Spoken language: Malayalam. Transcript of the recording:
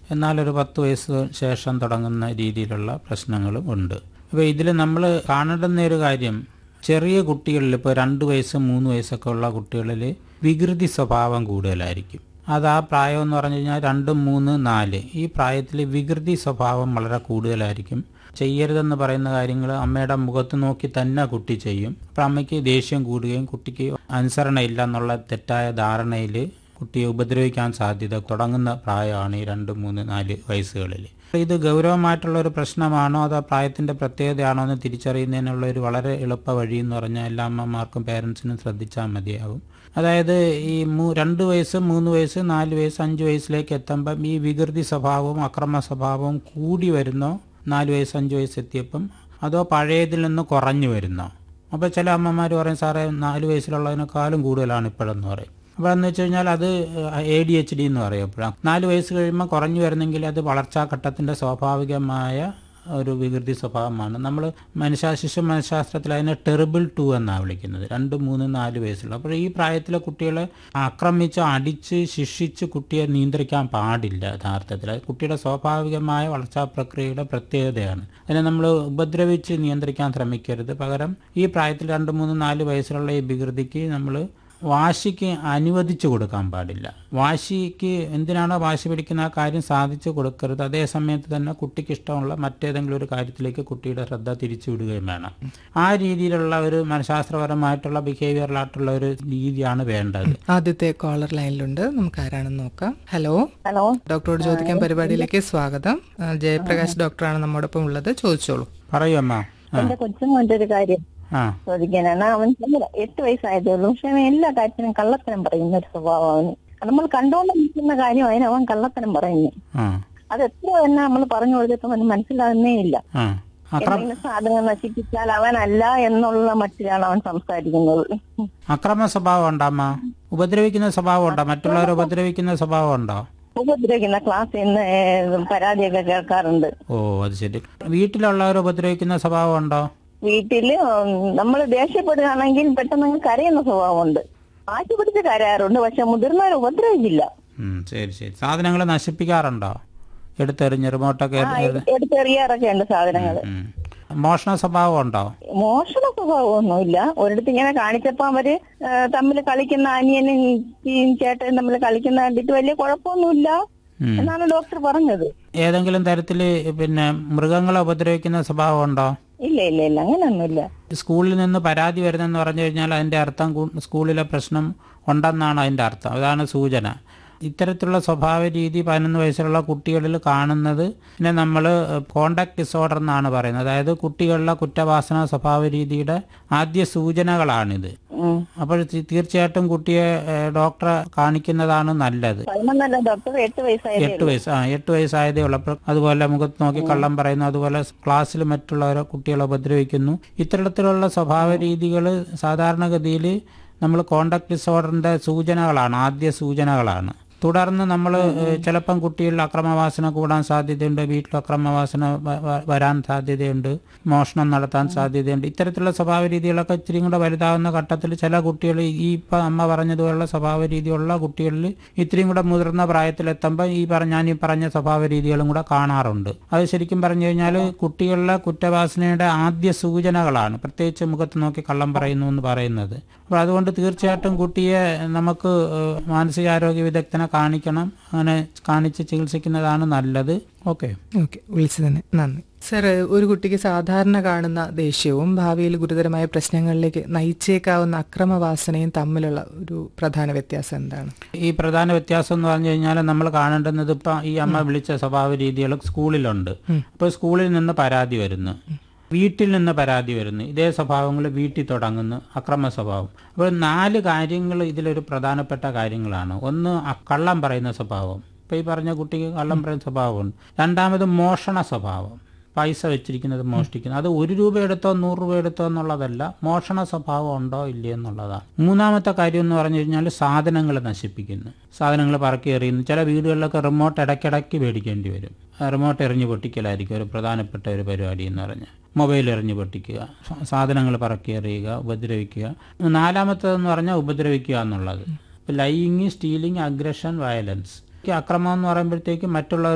എന്നാൽ ഒരു പത്ത് വയസ്സ് ശേഷം തുടങ്ങുന്ന രീതിയിലുള്ള പ്രശ്നങ്ങളും ഉണ്ട് അപ്പോൾ ഇതിൽ നമ്മൾ കാണേണ്ടുന്ന ഒരു കാര്യം ചെറിയ കുട്ടികളിൽ ഇപ്പോൾ രണ്ട് വയസ്സ് മൂന്ന് വയസ്സൊക്കെ ഉള്ള കുട്ടികളിൽ വികൃതി സ്വഭാവം കൂടുതലായിരിക്കും അത് ആ പ്രായം എന്ന് പറഞ്ഞു കഴിഞ്ഞാൽ രണ്ട് മൂന്ന് നാല് ഈ പ്രായത്തിൽ വികൃതി സ്വഭാവം വളരെ കൂടുതലായിരിക്കും ചെയ്യരുതെന്ന് പറയുന്ന കാര്യങ്ങൾ അമ്മയുടെ മുഖത്ത് നോക്കി തന്നെ കുട്ടി ചെയ്യും അപ്പം അമ്മയ്ക്ക് ദേഷ്യം കൂടുകയും കുട്ടിക്ക് അനുസരണയില്ല എന്നുള്ള തെറ്റായ ധാരണയിൽ കുട്ടിയെ ഉപദ്രവിക്കാൻ സാധ്യത തുടങ്ങുന്ന പ്രായമാണ് ഈ രണ്ട് മൂന്ന് നാല് വയസ്സുകളിൽ ഇത് ഗൗരവമായിട്ടുള്ള ഒരു പ്രശ്നമാണോ അതോ പ്രായത്തിന്റെ പ്രത്യേകതയാണോ എന്ന് തിരിച്ചറിയുന്നതിനുള്ള ഒരു വളരെ എളുപ്പ വഴി എന്ന് പറഞ്ഞാൽ എല്ലാ അമ്മമാർക്കും പേരൻസിനും ശ്രദ്ധിച്ചാൽ മതിയാവും അതായത് ഈ മൂ രണ്ട് വയസ്സ് മൂന്ന് വയസ്സ് നാല് വയസ്സ് അഞ്ച് വയസ്സിലേക്ക് എത്തുമ്പം ഈ വികൃതി സ്വഭാവവും അക്രമ സ്വഭാവവും കൂടി വരുന്നോ നാല് വയസ്സ് അഞ്ച് വയസ്സ് എത്തിയപ്പം അതോ പഴയതിൽ നിന്ന് കുറഞ്ഞു വരുന്നോ അപ്പോൾ ചില അമ്മമാർ പറയും സാറേ നാല് വയസ്സിലുള്ളതിനേക്കാളും കൂടുതലാണ് ഇപ്പോഴെന്ന് പറയും അപ്പോൾ എന്ന് വെച്ച് കഴിഞ്ഞാൽ അത് എ ഡി എച്ച് ഡി എന്ന് പറയും എപ്പോഴാണ് നാല് വയസ്സ് കഴിയുമ്പോൾ കുറഞ്ഞു വരുന്നെങ്കിൽ അത് വളർച്ചാഘട്ടത്തിൻ്റെ സ്വാഭാവികമായ ഒരു വികൃതി സ്വഭാവമാണ് നമ്മൾ മനുഷ്യ ശിശു മനഃശാസ്ത്രത്തിൽ അതിനെ ടെറിബിൾ ടു എന്നാണ് വിളിക്കുന്നത് രണ്ട് മൂന്ന് നാല് വയസ്സുള്ള അപ്പോൾ ഈ പ്രായത്തിലെ കുട്ടികളെ ആക്രമിച്ച് അടിച്ച് ശിക്ഷിച്ച് കുട്ടിയെ നിയന്ത്രിക്കാൻ പാടില്ല യഥാർത്ഥത്തിൽ അത് കുട്ടിയുടെ സ്വാഭാവികമായ വളർച്ചാ പ്രക്രിയയുടെ പ്രത്യേകതയാണ് അതിനെ നമ്മൾ ഉപദ്രവിച്ച് നിയന്ത്രിക്കാൻ ശ്രമിക്കരുത് പകരം ഈ പ്രായത്തിൽ രണ്ട് മൂന്ന് നാല് വയസ്സിലുള്ള ഈ വികൃതിക്ക് നമ്മൾ വാശിക്ക് അനുവദിച്ചു കൊടുക്കാൻ പാടില്ല വാശിക്ക് എന്തിനാണോ വാശി പിടിക്കുന്ന ആ കാര്യം സാധിച്ചു കൊടുക്കരുത് അതേ സമയത്ത് തന്നെ കുട്ടിക്ക് ഇഷ്ടമുള്ള മറ്റേതെങ്കിലും ഒരു കാര്യത്തിലേക്ക് കുട്ടിയുടെ ശ്രദ്ധ തിരിച്ചു വിടുകയും വേണം ആ രീതിയിലുള്ള ഒരു മനഃശാസ്ത്രപരമായിട്ടുള്ള ബിഹേവിയറലായിട്ടുള്ള ഒരു രീതിയാണ് വേണ്ടത് ആദ്യത്തെ കോളർ ലൈനിലുണ്ട് നമുക്ക് ആരാണെന്ന് നോക്കാം ഹലോ ഹലോ ഡോക്ടറോട് ചോദിക്കാൻ പരിപാടിയിലേക്ക് സ്വാഗതം ആ, ജയപ്രകാശ് ഡോക്ടറാണ് നമ്മോടൊപ്പം ഉള്ളത് ചോദിച്ചോളൂ പറയൂ അമ്മ ആ എന്റെ കൊച്ചുമോന്റെ ഒരു കാര്യം ആ ചോദിക്കാനാണ് അവൻ ചെറുതാ, എട്ട് വയസ്സായതേ ഉള്ളൂ പക്ഷെ അവൻ എല്ലാ കാര്യത്തിനും കള്ളത്തരം പറയുന്ന ഒരു സ്വഭാവം അവന് നമ്മൾ കണ്ടുകൊണ്ട് നിൽക്കുന്ന കാര്യം അതിന് അവൻ കള്ളത്തരം പറയുന്നു ആ അത് എത്ര തന്നെ നമ്മൾ പറഞ്ഞു കൊടുത്തിട്ടും അവന് മനസ്സിലാകുന്നേ ഇല്ല ആ അക്രം എന്തെങ്കിലും സാധനം നശിപ്പിച്ചാൽ അവനല്ല എന്നുള്ള മട്ടിലാണ് അവൻ സംസാരിക്കുന്നത് അക്രമ സ്വഭാവം ഉണ്ടോ അമ്മ ഉപദ്രവിക്കുന്ന സ്വഭാവം ഉണ്ടോ മറ്റുള്ളവരെ ഉപദ്രവിക്കുന്ന സ്വഭാവം ഉണ്ടോ ഉപദ്രവിക്കുന്ന ക്ലാസ്സിൽ നിന്ന് ഏഹ്, പരാതിയൊക്കെ കേൾക്കാറുണ്ട് ഓ അത് ശരി വീട്ടിലുള്ളവരെ ഉപദ്രവിക്കുന്ന സ്വഭാവം ഉണ്ടോ വീട്ടില് നമ്മൾ ദേഷ്യപ്പെടുകയാണെങ്കിൽ പെട്ടെന്ന് അങ്ങ് കരയുന്ന സ്വഭാവമുണ്ട് ആറ്റി പിടിച്ച് കരയാറുണ്ട് പക്ഷെ മുതിർന്നവരെ ഉപദ്രവിക്കില്ല ഉം, ശരി ശരി സാധനങ്ങൾ നശിപ്പിക്കാറുണ്ടോ എടുത്തെറിഞ്ഞ് റിമോട്ടൊക്കെ ആ, എടുത്തെറിയാറൊക്കെ ഉണ്ട് സാധനങ്ങൾ ഉം. മോഷണ സ്വഭാവം ഉണ്ടോ മോഷണ സ്വഭാവമൊന്നുമില്ല ഒരിടത്ത് ഇങ്ങനെ കാണിച്ചപ്പോ അവര് തമ്മിൽ കളിക്കുന്ന അനിയനും ഈ ചേട്ടനും തമ്മിൽ കളിക്കുന്ന കണ്ടിട്ട് വലിയ കുഴപ്പമൊന്നുമില്ല ഉം. എന്നാണ് ഡോക്ടർ പറഞ്ഞത് ഏതെങ്കിലും തരത്തില് പിന്നെ മൃഗങ്ങളെ ഉപദ്രവിക്കുന്ന സ്വഭാവം ഉണ്ടോ ഇല്ല ഇല്ല ഇല്ല അങ്ങനെയൊന്നുമില്ല സ്കൂളിൽ നിന്ന് പരാതി വരുന്നെന്ന് പറഞ്ഞു കഴിഞ്ഞാൽ അതിന്റെ അർത്ഥം കു- സ്കൂളിലെ പ്രശ്നം ഉണ്ടെന്നാണ് അതിന്റെ അർത്ഥം അതാണ് സൂചന ഇത്തരത്തിലുള്ള സ്വഭാവ രീതി പതിനൊന്ന് വയസ്സുള്ള കുട്ടികളിൽ കാണുന്നത് പിന്നെ നമ്മൾ കോണ്ടാക്ട് ഡിസോർഡർ എന്നാണ് പറയുന്നത് അതായത് കുട്ടികളിലെ കുറ്റവാസന സ്വഭാവ രീതിയുടെ ആദ്യ സൂചനകളാണിത് ഉം. അപ്പോൾ തീ- തീർച്ചയായിട്ടും കുട്ടിയെ ഏഹ്, ഡോക്ടറെ കാണിക്കുന്നതാണ് നല്ലത് പതിനൊന്നല്ല ഡോക്ടർ എട്ട് വയസ്സായതേ എട്ട് വയസ്സ് ആ എട്ട് വയസ്സായതേ ഉള്ളൂ അപ്പോൾ അതുപോലെ മുഖത്ത് നോക്കി കള്ളം പറയുന്നു അതുപോലെ ക്ലാസ്സിൽ മറ്റുള്ളവരെ കുട്ടികളെ ഉപദ്രവിക്കുന്നു ഇത്തരത്തിലുള്ള സ്വഭാവ രീതികൾ സാധാരണഗതിയിൽ നമ്മൾ കോണ്ടാക്ട് ഡിസോർഡറിന്റെ സൂചനകളാണ് ആദ്യ സൂചനകളാണ് തുടർന്ന് നമ്മൾ ചിലപ്പം കുട്ടികളിൽ അക്രമവാസന കൂടാൻ സാധ്യതയുണ്ട് വീട്ടിൽ അക്രമവാസന വ- വ- വരാൻ സാധ്യതയുണ്ട് മോഷണം നടത്താൻ സാധ്യതയുണ്ട് ഇത്തരത്തിലുള്ള സ്വഭാവ രീതികളൊക്കെ ഇത്തിരി കൂടെ വലുതാവുന്ന ഘട്ടത്തിൽ ചില കുട്ടികൾ ഈ ഇപ്പം അമ്മ പറഞ്ഞതുപോലുള്ള സ്വഭാവ രീതിയുള്ള കുട്ടികളിൽ ഇത്രയും കൂടെ മുതിർന്ന പ്രായത്തിലെത്തുമ്പോൾ ഈ പറഞ്ഞ ഞാൻ ഈ പറഞ്ഞ സ്വഭാവ രീതികളും കൂടെ കാണാറുണ്ട് അത് ശരിക്കും പറഞ്ഞു കഴിഞ്ഞാൽ കുട്ടികളിലെ കുറ്റവാസനയുടെ ആദ്യ സൂചനകളാണ് പ്രത്യേകിച്ച് മുഖത്ത് നോക്കി കള്ളം പറയുന്നു എന്ന് പറയുന്നത് അപ്പോൾ അതുകൊണ്ട് തീർച്ചയായിട്ടും കുട്ടിയെ നമുക്ക് ഏഹ്, മാനസികാരോഗ്യ വിദഗ്ധനെ കാണിക്കണം അങ്ങനെ കാണിച്ച് ചികിത്സിക്കുന്നതാണ് നല്ലത് ഓക്കെ ഓക്കെ വിളിച്ചതിന് നന്ദി സർ ഒരു കുട്ടിക്ക് സാധാരണ കാണുന്ന ദേഷ്യവും ഭാവിയിൽ ഗുരുതരമായ പ്രശ്നങ്ങളിലേക്ക് നയിച്ചേക്കാവുന്ന അക്രമവാസനയും തമ്മിലുള്ള ഒരു പ്രധാന വ്യത്യാസം എന്താണ് ഈ പ്രധാന വ്യത്യാസം എന്ന് പറഞ്ഞു കഴിഞ്ഞാൽ നമ്മൾ കാണേണ്ടുന്നത് ഇപ്പം ഈ അമ്മ വിളിച്ച സ്വഭാവ രീതികൾ സ്കൂളിലുണ്ട് അപ്പോൾ സ്കൂളിൽ നിന്ന് പരാതി വരുന്നു വീട്ടിൽ നിന്ന് പരാതി വരുന്നു ഇതേ സ്വഭാവങ്ങൾ വീട്ടിൽ തുടങ്ങുന്നു അക്രമ സ്വഭാവം അപ്പോൾ നാല് കാര്യങ്ങൾ ഇതിലൊരു പ്രധാനപ്പെട്ട കാര്യങ്ങളാണ് ഒന്ന് അ- കള്ളം പറയുന്ന സ്വഭാവം ഇപ്പം ഈ പറഞ്ഞ കുട്ടിക്ക് കള്ളം പറയുന്ന സ്വഭാവമുണ്ട് രണ്ടാമത് മോഷണ സ്വഭാവം പൈസ വെച്ചിരിക്കുന്നത് മോഷ്ടിക്കുന്നത് അത് ഒരു രൂപ എടുത്തോ നൂറ് രൂപ എടുത്തോ എന്നുള്ളതല്ല മോഷണ സ്വഭാവം ഉണ്ടോ ഇല്ലയോ എന്നുള്ളതാണ് മൂന്നാമത്തെ കാര്യം എന്ന് പറഞ്ഞു കഴിഞ്ഞാൽ സാധനങ്ങൾ നശിപ്പിക്കുന്നു സാധനങ്ങൾ പറക്കി എറിയുന്നു ചില വീടുകളിലൊക്കെ റിമോട്ട് ഇടയ്ക്കിടയ്ക്ക് മേടിക്കേണ്ടി വരും ആ റിമോട്ട് എറിഞ്ഞു പൊട്ടിക്കലായിരിക്കും ഒരു പ്രധാനപ്പെട്ട ഒരു പരിപാടി എന്ന് പറഞ്ഞാൽ മൊബൈൽ എറിഞ്ഞു പൊട്ടിക്കുക സാധനങ്ങൾ പറക്കി എറിയുക ഉപദ്രവിക്കുക നാലാമത്തേതെന്ന് പറഞ്ഞാൽ ഉപദ്രവിക്കുക എന്നുള്ളത് ലൈയിങ് സ്റ്റീലിംഗ് അഗ്രഷൻ വയലൻസ് അക്രമം എന്ന് പറയുമ്പോഴത്തേക്ക് മറ്റുള്ള